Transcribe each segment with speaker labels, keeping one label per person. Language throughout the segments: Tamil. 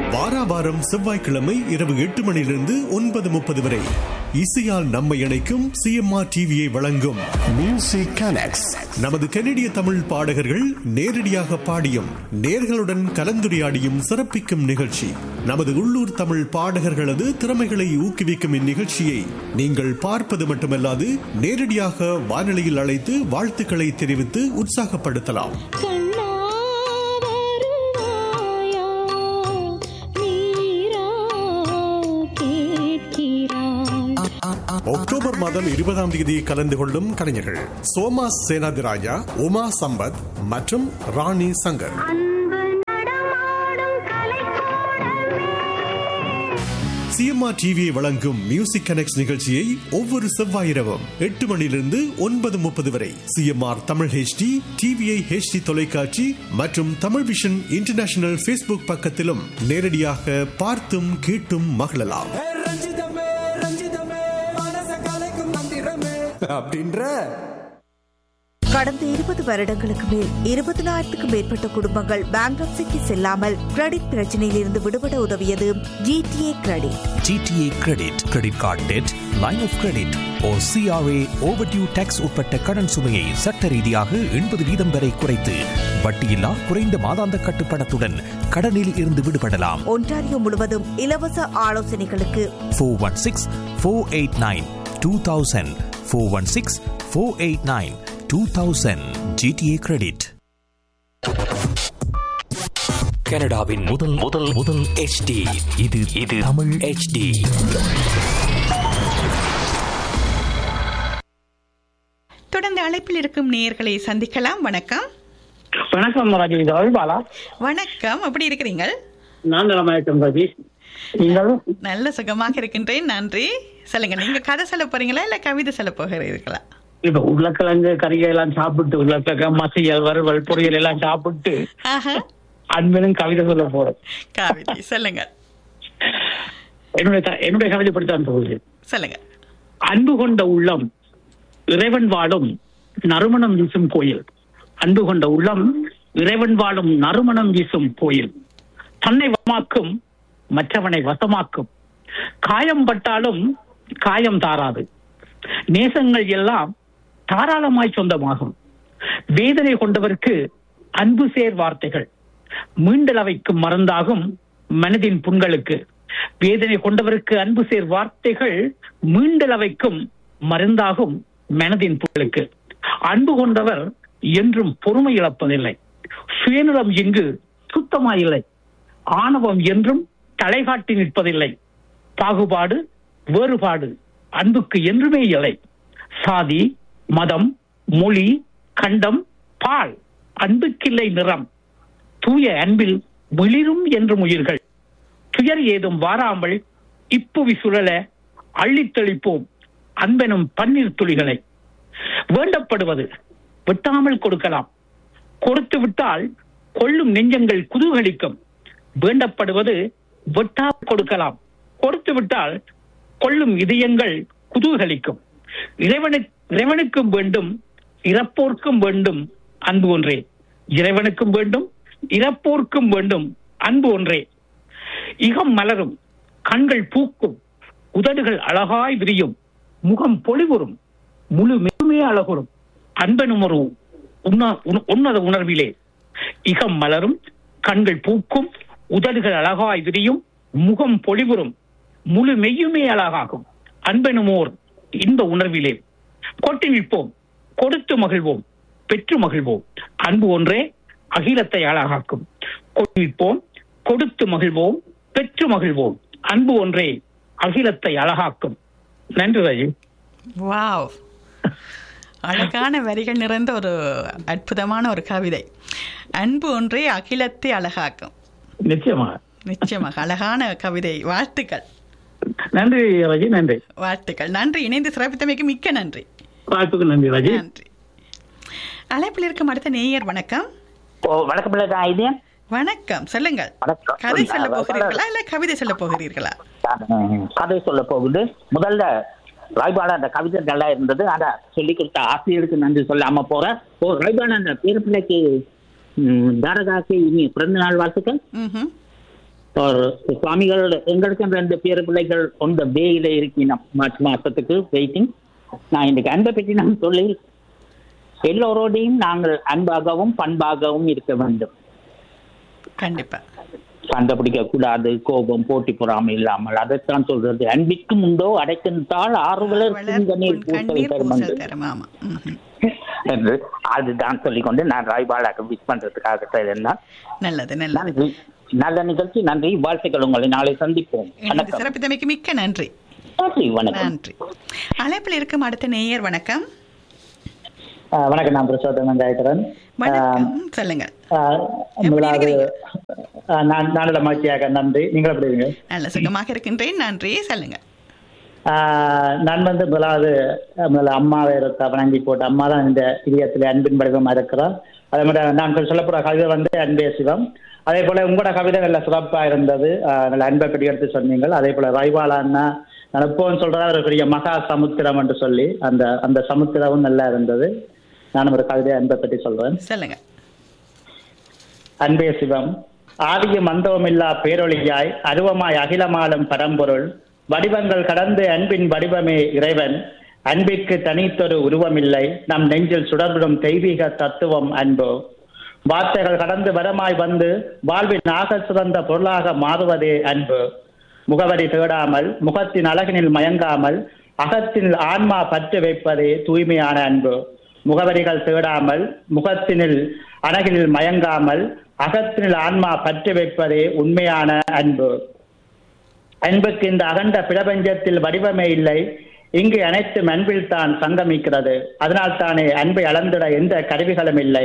Speaker 1: வாரா வாரம் செவ்வாய்க்கிழமை இரவு எட்டு மணியிலிருந்து ஒன்பது முப்பது வரை இசையால் நம்மை இணைக்கும் சிஎம்ஆர் டிவியை வழங்கும்
Speaker 2: மியூசிக் கனெக்ட்ஸ்
Speaker 1: நமது கனடிய தமிழ் பாடகர்கள் நேரடியாக பாடியும் நேர்களுடன் கலந்துரையாடியும் சிறப்பிக்கும் நிகழ்ச்சி நமது உள்ளூர் தமிழ் பாடகர்களது திறமைகளை ஊக்குவிக்கும் இந்நிகழ்ச்சியை நீங்கள் பார்ப்பது மட்டுமல்லாது நேரடியாக வானொலியில் அழைத்து வாழ்த்துக்களை தெரிவித்து உற்சாகப்படுத்தலாம்
Speaker 3: கண்ணா வருவாயா நீரா கேட்கிறாய்
Speaker 1: அக்டோபர் மாதம் இருபதாம் தேதி கலந்து கொள்ளும் கலைஞர்கள் சோமா சேனாதிராஜா உமா சம்பத் மற்றும் ராணி சங்கர்
Speaker 3: அன்பு நடமாடும் கலைக்கூடமே
Speaker 1: சிஎம்ஆர் டிவியை வழங்கும் மியூசிக் கனெக்ட் நிகழ்ச்சியை ஒவ்வொரு செவ்வாய் இரவும் எட்டு மணியிலிருந்து ஒன்பது முப்பது வரை CMR Tamil HD TVI HD தொலைக்காட்சி மற்றும் தமிழ் விஷன் இன்டர்நேஷனல் ஃபேஸ்புக் பக்கத்திலும் நேரடியாக பார்த்தும் கேட்டும் மகிழலாம்
Speaker 4: ஏ ரஞ்சிதமே ரஞ்சிதமே மனச கலைக்கும் மந்திரமே அப்படின்ற
Speaker 5: கடந்த இருபது வருடங்களுக்கு மேல் இருபதனாயிரத்துக்கும் மேற்பட்ட குடும்பங்கள் பேங்க்ரப்சிக்கு செல்லாமல் கிரெடிட் பிரச்சனையில் இருந்து விடுபட உதவியது GTA credit
Speaker 6: GTA credit credit card debt line of credit oh CRA overdue taxes உட்பட்ட கடன் சுமையை சட்ட ரீதியாக எண்பது வீதம் வரை குறைத்து வட்டியில்லா குறைந்த மாதாந்த கட்டுப்பணத்துடன் கடனில் இருந்து விடுபடலாம்
Speaker 5: ஒன்டாரியோ முழுவதும் இலவச ஆலோசனைகளுக்கு
Speaker 6: four one six four eight nine two thousand four one six four eight nine two thousand GTA credit கனடாவின் முதல் முதல் முதல் HD இது இது தமிழ் HD
Speaker 7: தொடர்ந்து அழைப்பில் இருக்கும் நேயர்களை சந்திக்கலாம் வணக்கம்
Speaker 8: வணக்கம் ராஜி இது ரவிபாலா
Speaker 7: வணக்கம் எப்படி இருக்கிறீங்க
Speaker 8: நான் நலமாயிட்டம் ராஜி நீங்கள்
Speaker 7: நல்ல சுகமாக இருக்கின்றேன் நன்றி சொல்லுங்க நீங்க கதை சொல்ல போறீங்களா இல்ல கவிதை சொல்ல போகிறீர்களா
Speaker 8: இப்ப உருளைக்கிழங்கு கறிகள் எல்லாம் சாப்பிட்டு உருளைக்கிழங்கு மசியல் வறுவல் பொரியல் எல்லாம் சாப்பிட்டு
Speaker 7: ஆஹா
Speaker 8: அன்பனும் கவிதை சொல்ல போறேன்
Speaker 7: கவிதை சொல்லுங்க
Speaker 8: என்னுடைய த- என்னுடைய கவிதை படித்தான் போகுது
Speaker 7: சொல்லுங்க
Speaker 8: அன்பு கொண்ட உள்ளம் இறைவன் வாழும் நறுமணம் வீசும் கோயில் அன்பு கொண்ட உள்ளம் இறைவன் வாழும் நறுமணம் வீசும் கோயில் தன்னை வசமாக்கும் மற்றவனை வசமாக்கும் காயம் பட்டாலும் காயம் தாராது நேசங்கள் எல்லாம் தாராளமாய் சொந்தமாகும் வேதனை கொண்டவருக்கு அன்பு சேர் வார்த்தைகள் மீண்டல வைக்கும் மருந்தாகும் மனதின் புண்களுக்கு வேதனை கொண்டவருக்கு அன்பு சேர் வார்த்தைகள் மீண்டல வைக்கும் மருந்தாகும் மனதின் புண்களுக்கு அன்பு கொண்டவர் என்றும் பொறுமை இழப்பதில்லை சுயநலம் இங்கு சுத்தமாயில்லை ஆணவம் என்றும் தலைகாட்டி நிற்பதில்லை பாகுபாடு வேறுபாடு அன்புக்கு என்றுமே இல்லை சாதி மதம் மொழி கண்டம் பால் அன்புக்கில்லை நிறம் தூய அன்பில் மிளிரும் என்றும் உயிர்கள் துயர் ஏதும் வாராமல் இப்புவி சுழல அள்ளித் தெளிப்போம் அன்பெனும் பன்னீர் துளிகளை வேண்டப்படுவது வெட்டாமல் கொடுக்கலாம் கொடுத்து விட்டால் கொள்ளும் நெஞ்சங்கள் குதூகலிக்கும் வேண்டப்படுவது வெட்டாமல் கொடுக்கலாம் கொடுத்து விட்டால் கொள்ளும் இதயங்கள் குதூகலிக்கும் இறைவனுக்கு இறைவனுக்கும் வேண்டும் இறப்போர்க்கும் வேண்டும் அன்பு ஒன்றே இறைவனுக்கும் வேண்டும் இறப்போர்க்கும் வேண்டும் அன்பு ஒன்றே இகம் மலரும் கண்கள் பூக்கும் உதடுகள் அழகாய் விரியும் முகம் பொலிவுறும் முழு மெருமே அழகுறும் அன்பனும் ஒரு உண்ண- உண- உன்னத உணர்விலே இகம் மலரும் கண்கள் பூக்கும் உதடுகள் அழகாய் விரியும் முகம் பொலிவுறும் முழு மெய்யுமே அழகாகும் அன்பெனுமோர் இந்த உணர்விலே கொட்டி நிற்போம் கொடுத்து மகிழ்வோம் பெற்று மகிழ்வோம் அன்பு ஒன்றே அகிலத்தை அழகாக்கும் கொட்டி நிற்போம் கொடுத்து மகிழ்வோம் பெற்று மகிழ்வோம் அன்பு ஒன்றே அகிலத்தை அழகாக்கும் நன்றி ராஜி
Speaker 7: வாவ் அழகான வரிகள் நிறைந்த ஒரு அற்புதமான ஒரு கவிதை அன்பு ஒன்றே அகிலத்தை அழகாக்கும்
Speaker 8: நிச்சயமாக
Speaker 7: நிச்சயமாக அழகான கவிதை வாழ்த்துக்கள்
Speaker 8: நன்றி ராஜி நன்றி
Speaker 7: வாழ்த்துக்கள் நன்றி இணைந்து சிறப்பித்தமைக்கு மிக்க நன்றி
Speaker 8: வாழ்த்துக்கு நன்றி ராஜி
Speaker 7: நன்றி அழைப்பில் இருக்கும் அடுத்த நேயர் வணக்கம்
Speaker 9: ஓ வணக்கம் பிள்ளை நான் இது
Speaker 7: வணக்கம் சொல்லுங்கள்
Speaker 9: வணக்கம்.
Speaker 7: கதை சொல்ல போகிறீர்களா இல்ல கவிதை சொல்ல போகிறீர்களா
Speaker 9: நான் கதை சொல்ல போகுது முதல்ல ராய்பாடா அந்த கவிதை நல்லா இருந்தது ஆனா சொல்லி கொடுத்த ஆசிரியருக்கு நன்றி சொல்லாம போறேன் ஓ ராய்பாடா அந்த பேர பிள்ளைக்கு ம், தாரகாக்கு இனி பிறந்த நாள் வாழ்த்துக்கள்
Speaker 7: ம்ஹும்.
Speaker 9: ஒரு சுவாமிகள் எங்களுக்கு ரெண்டு பேர் பிள்ளைகள் ஒன்ற வேயில இருக்கணும் மார்ச் மாசத்துக்கு வெயிட்டிங் நான் இன்னைக்கு அன்பை பற்றி நான் சொல்லி எல்லோரோடையும் நாங்கள் அன்பாகவும் பண்பாகவும் இருக்க வேண்டும்
Speaker 7: கண்டிப்பா
Speaker 9: சண்டை பிடிக்க கூடாது கோபம் போட்டி பொறாமை இல்லாமல் அதைத்தான் சொல்றது அன்பிற்கும் உண்டோ அடைக்கின்றால் ஆறுவலர் கண்ணீர் பூசல்
Speaker 7: கண்ணீர்
Speaker 9: தரும் என்று.
Speaker 7: பூசல் தரும் ஆமா ம்ஹும்.
Speaker 9: என்று அதுதான் சொல்லிக்கொண்டு நான் ராய்பாலாக விஷ் பண்றதுக்காக இருந்தான்
Speaker 7: நல்லது நல்லது
Speaker 9: நன்றி நல்ல நிகழ்ச்சி நன்றி வாழ்த்துக்கள் உங்களை நாளை சந்திப்போம்
Speaker 7: இணைந்து
Speaker 9: வணக்கம்
Speaker 7: சிறப்பித்தமைக்கு மிக்க நன்றி
Speaker 9: நன்றி வணக்கம்
Speaker 7: நன்றி அழைப்பில் இருக்கும் அடுத்த நேயர் வணக்கம்
Speaker 8: ஆஹ் வணக்கம் நான் பிரசோதன் ஜாயகரன்
Speaker 7: வணக்கம் சொல்லுங்க
Speaker 8: முதலாவது ஆஹ் நான் நானில மகிழ்ச்சியாக நன்றி நீங்கள் எப்படி இருக்கீங்க
Speaker 7: நல்ல சுகமாக இருக்கின்றேன் நன்றி சொல்லுங்க
Speaker 8: ஆஹ் நான் வந்து முதலாவது அஹ் முதல்ல அம்மாவை இருக்க வணங்கி போட்டு அம்மா தான் இந்த இதயத்தில் அன்பின் வடிவமாக இருக்கிறார் அதே மாதிரி நான் சொல்லப்படுற கவிதை வந்து அன்பே சிவம் அதே போல உங்களோட கவிதை நல்ல சிறப்பாக இருந்தது ஆஹ் நல்ல அன்பை பற்றி எடுத்து சொன்னீங்கள் அதே போல ரைவாலான்னா நான் எப்போவும் சொல்றதா ஒரு பெரிய மகா சமுத்திரம் என்று சொல்லி அந்த அந்த சமுத்திரமும் நல்லா இருந்தது நானும் ஒரு கவிதை அன்பை பற்றி சொல்றேன்
Speaker 7: சொல்லுங்க
Speaker 8: அன்பே சிவம் ஆதியும் அந்தவுமில்லா பேரொளியாய் அருவமாய் அகிலமாலும் பரம்பொருள் வடிவங்கள் கடந்து அன்பின் வடிவமே இறைவன் அன்பிற்கு தனித்தொரு உருவமில்லை நம் நெஞ்சில் சுடர்விடும் தெய்வீக தத்துவம் அன்பு வார்த்தைகள் கடந்து வரமாய் வந்து வாழ்வின் ஆக சிறந்த பொருளாக மாறுவதே அன்பு முகவரி தேடாமல் முகத்தின் அழகினில் மயங்காமல் அகத்தினில் ஆன்மா பற்று வைப்பதே தூய்மையான அன்பு முகவரிகள் தேடாமல் முகத்தினில் அழகினில் மயங்காமல் அகத்தினில் ஆன்மா பற்று வைப்பதே உண்மையான அன்பு அன்புக்கு இந்த அகண்ட பிரபஞ்சத்தில் வடிவமே இல்லை இங்கு அனைத்தும் அன்பில் தான் சங்கமிக்கிறது அதனால் தானே அன்பை அளந்திட எந்த கருவிகளும் இல்லை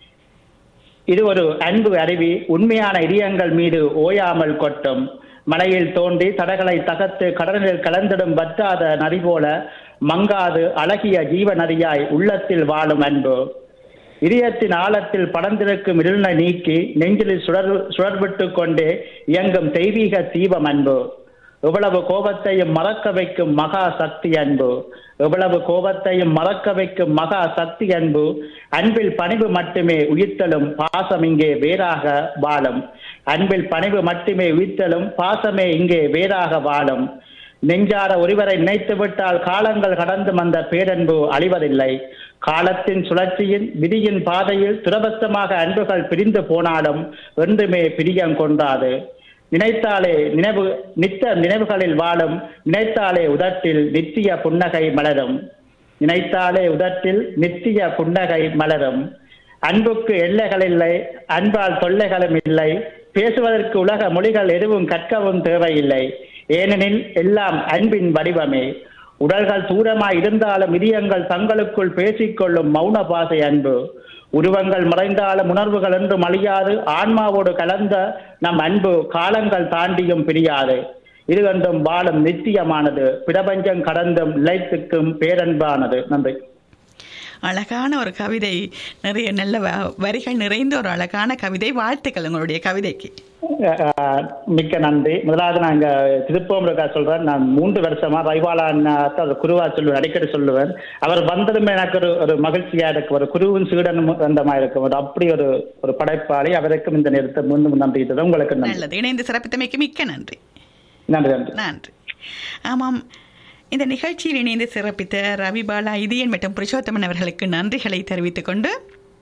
Speaker 8: இது ஒரு அன்பு அருவி உண்மையான இதயங்கள் மீது ஓயாமல் கொட்டும் மலையில் தோண்டி தடகளை தகர்த்து கடலில் கலந்திடும் வற்றாத நதி போல மங்காது அழகிய ஜீவ நதியாய் உள்ளத்தில் வாழும் அன்பு இதயத்தின் ஆழத்தில் படர்ந்திருக்கும் இருளை நீக்கி நெஞ்சில் சுடர் சுடர்விட்டு கொண்டே இயங்கும் தெய்வீக தீபம் அன்பு எவ்வளவு கோபத்தையும் மறக்க வைக்கும் மகா சக்தி அன்பு எவ்வளவு கோபத்தையும் மறக்க வைக்கும் மகா சக்தி அன்பு அன்பில் பணிவு மட்டுமே உயிர்த்தலும் பாசம் இங்கே வேறாக வாழும் அன்பில் பணிவு மட்டுமே உயிர்த்தலும் பாசமே இங்கே வேறாக வாழும் நெஞ்சார ஒருவரை நினைத்து விட்டால் காலங்கள் கடந்து வந்த பேரன்பு அழிவதில்லை காலத்தின் சுழற்சியின் விதியின் பாதையில் துரபஸ்தமாக அன்புகள் பிரிந்து போனாலும் என்றுமே பிரியம் கொண்டாது நினைத்தாலே நினைவு நித்த நினைவுகளில் வாழும் நினைத்தாலே உதட்டில் நித்திய புன்னகை மலரும் நினைத்தாலே உதட்டில் நித்திய புன்னகை மலரும் அன்புக்கு எல்லைகள் இல்லை அன்பால் தொல்லைகளும் இல்லை பேசுவதற்கு உலக மொழிகள் எதுவும் கற்கவும் தேவையில்லை ஏனெனில் எல்லாம் அன்பின் வடிவமே உடல்கள் தூரமாய் இருந்தாலும் இதயங்கள் தங்களுக்குள் பேசிக்கொள்ளும் மௌன பாசை அன்பு உருவங்கள் மறைந்தாலும் உணர்வுகள் என்றும் அழியாது ஆன்மாவோடு கலந்த நம் அன்பு காலங்கள் தாண்டியும் பிரியாது இது என்றும் வாழும் நித்தியமானது பிரபஞ்சம் கடந்தும் நிலைத்துக்கும் பேரன்பானது நன்றி
Speaker 7: அழகான ஒரு கவிதை நிறைய நல்ல வ- வரிகள் நிறைந்த ஒரு அழகான கவிதை வாழ்த்துக்கள் உங்களுடைய கவிதைக்கு
Speaker 8: அஹ் மிக்க நன்றி முதலாவது நான் இங்க திருப்பம் இருக்கா சொல்றேன் நான் மூன்று வருஷமா ரைவாலா ஒரு குருவா சொல்லுவேன் அடிக்கடி சொல்லுவேன் அவர் வந்ததுமே எனக்கு ஒரு ஒரு மகிழ்ச்சியா இருக்கு ஒரு குருவும் சீடனும் வந்தமா இருக்கும் ஒரு அப்படி ஒரு ஒரு படைப்பாளி அவருக்கும் இந்த நேரத்தை மீண்டும் நன்றி தரும். உங்களுக்கு நன்றி
Speaker 7: நல்லது இணைந்து சிறப்பித்தமைக்கு மிக்க நன்றி
Speaker 8: நன்றி நன்றி
Speaker 7: நன்றி ஆமாம் இந்த நிகழ்ச்சியில் இணைந்து சிறப்பித்த ரவி பாலா இதயன் மற்றும் புருஷோத்தமன் அவர்களுக்கு நன்றிகளை தெரிவித்துக் கொண்டு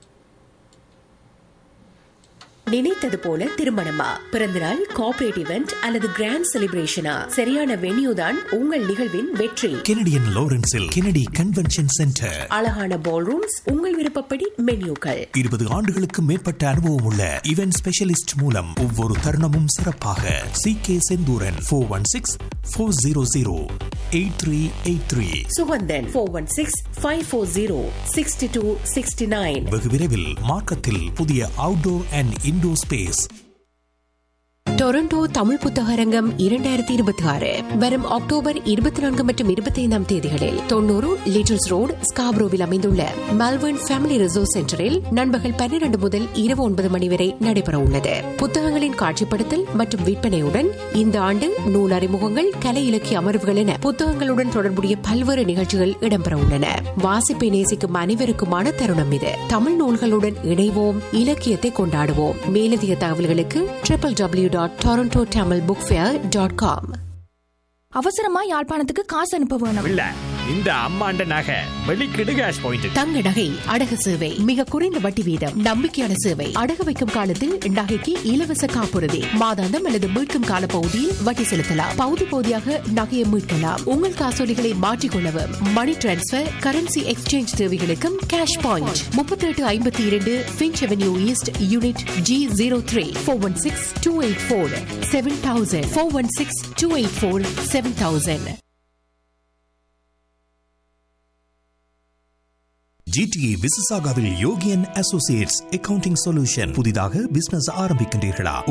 Speaker 2: நினைத்தது போல திருமணமா பிறந்தநாள் கார்ப்பரேட் இவெண்ட் அல்லது கிராண்ட் செலிப்ரேஷனா சரியான வென்யூ தான் உங்கள் நிகழ்வின் வெற்றி
Speaker 6: கெனடியன் லாரன்ஸில் கெனடி கன்வென்ஷன் சென்டர்
Speaker 2: அழகான பால் ரூம்ஸ் உங்கள் விருப்பப்படி மென்யூக்கள்
Speaker 6: இருபது ஆண்டுகளுக்கு மேற்பட்ட அனுபவம் உள்ள இவென்ட் ஸ்பெஷலிஸ்ட் மூலம் ஒவ்வொரு தருணமும் சிறப்பாக C K Senthuran four one six four zero zero eight three eight three
Speaker 2: Suganthan four one six five four zero sixty two sixty nine
Speaker 6: வெகு விரைவில் மார்க்கத்தில் புதிய outdoor and indoor space
Speaker 2: Toronto Tamil புத்தகரங்கம் இரண்டாயிரத்தி இருபத்தி ஆறு வரும் அக்டோபர் இருபத்தி நான்கு மற்றும் இருபத்தி ஐந்தாம் தேதிகளில் தொண்ணூறு லிட்டில்ஸ் ரோடு ஸ்காப்ரோவில் அமைந்துள்ள மெல்பர்ன் ஃபேமிலி ரிசோர்ஸ் சென்டரில் நண்பகல் பன்னிரண்டு முதல் இரவு ஒன்பது மணி வரை நடைபெற உள்ளது புத்தகங்களின் காட்சிப்படுத்தல் மற்றும் விற்பனையுடன் இந்த ஆண்டு நூல் அறிமுகங்கள் கலை இலக்கிய அமர்வுகள் என புத்தகங்களுடன் தொடர்புடைய பல்வேறு நிகழ்ச்சிகள் இடம்பெற உள்ளன வாசிப்பை நேசிக்கும் அனைவருக்குமான தருணம் இது தமிழ் நூல்களுடன் இணைவோம் இலக்கியத்தை கொண்டாடுவோம் மேலதிக தகவல்களுக்கு triple W dot dot Toronto Tamil book fair dot com
Speaker 10: அவசரமா யாழ்ப்பாணத்துக்கு காசு அனுப்ப வேணும்
Speaker 6: இல்ல இந்த அம்மாண்ட நகை வெளிக்கிடு கேஷ் பாயிண்ட்
Speaker 2: தங்க நகை அடகு சேவை மிக குறைந்த வட்டி வீதம் நம்பிக்கையான சேவை அடகு வைக்கும் காலத்தில் நகைக்கு இலவச காப்புறுதி மாதாந்தம் அல்லது மீட்கும் கால பகுதியில் வட்டி செலுத்தலாம் பகுதி பகுதியாக நகையை மீட்கலாம் உங்கள் காசோலிகளை மாற்றிக்கொள்ளவும் மணி டிரான்ஸ்பர் கரன்சி எக்ஸ்சேஞ்ச் தேவைகளுக்கும் கேஷ் பாயிண்ட் முப்பத்தி எட்டு ஐம்பத்தி இரண்டு Finch Avenue East unit G zero three four one six two eight four seven thousand four one six two eight four seven thousand
Speaker 6: GTA விசிசாகாவில் யோகியன் அசோசியேட்ஸ் அக்கவுண்டிங் சொல்யூஷன் புதிதாக பிசினஸ் ஆரம்பிக்கின்றீர்களா